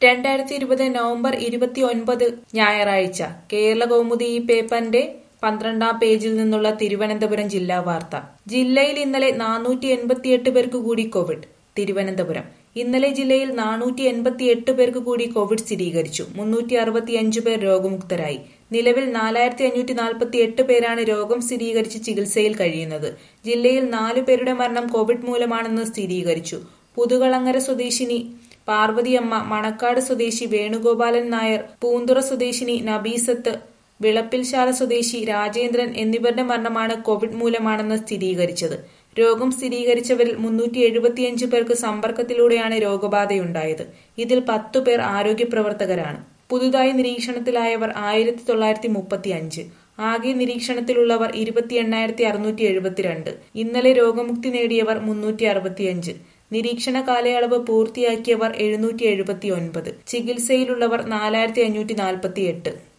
രണ്ടായിരത്തി ഇരുപത് നവംബർ ഇരുപത്തി ഒൻപത് ഞായറാഴ്ച കേരള കൗമുദി ഈ പേപ്പറിന്റെ പന്ത്രണ്ടാം പേജിൽ നിന്നുള്ള തിരുവനന്തപുരം ജില്ലാ വാർത്ത ജില്ലയിൽ ഇന്നലെ നാനൂറ്റി എൺപത്തിയെട്ട് പേർക്ക് കൂടി കോവിഡ് തിരുവനന്തപുരം ഇന്നലെ ജില്ലയിൽ നാനൂറ്റി എൺപത്തിയെട്ട് പേർക്ക് കൂടി കോവിഡ് സ്ഥിരീകരിച്ചു മുന്നൂറ്റി അറുപത്തിയഞ്ച് പേർ രോഗമുക്തരായി നിലവിൽ നാലായിരത്തി അഞ്ഞൂറ്റി നാൽപ്പത്തി എട്ട് പേരാണ് രോഗം സ്ഥിരീകരിച്ച് ചികിത്സയിൽ കഴിയുന്നത് ജില്ലയിൽ നാലു പേരുടെ മരണം കോവിഡ് മൂലമാണെന്ന് സ്ഥിരീകരിച്ചു പുതുകളങ്ങര സ്വദേശിനി പാർവതിയമ്മ മണക്കാട് സ്വദേശി വേണുഗോപാലൻ നായർ പൂന്തുറ സ്വദേശിനി നബീസത്ത് വിളപ്പിൽശാല സ്വദേശി രാജേന്ദ്രൻ എന്നിവരുടെ മരണമാണ് കോവിഡ് മൂലമാണെന്ന് സ്ഥിരീകരിച്ചത് രോഗം സ്ഥിരീകരിച്ചവരിൽ മുന്നൂറ്റി എഴുപത്തിയഞ്ച് പേർക്ക് സമ്പർക്കത്തിലൂടെയാണ് രോഗബാധയുണ്ടായത് ഇതിൽ പത്തു പേർ ആരോഗ്യപ്രവർത്തകരാണ് പുതുതായി നിരീക്ഷണത്തിലായവർ ആയിരത്തി തൊള്ളായിരത്തി മുപ്പത്തി അഞ്ച് ആകെ നിരീക്ഷണത്തിലുള്ളവർ ഇരുപത്തി എണ്ണായിരത്തി അറുന്നൂറ്റി എഴുപത്തിരണ്ട് ഇന്നലെ രോഗമുക്തി നേടിയവർ മുന്നൂറ്റി അറുപത്തിയഞ്ച് നിരീക്ഷണ കാലയളവ് പൂർത്തിയാക്കിയവർ എഴുന്നൂറ്റി എഴുപത്തി ഒൻപത് ചികിത്സയിലുള്ളവർ നാലായിരത്തി അഞ്ഞൂറ്റി നാൽപ്പത്തി എട്ട്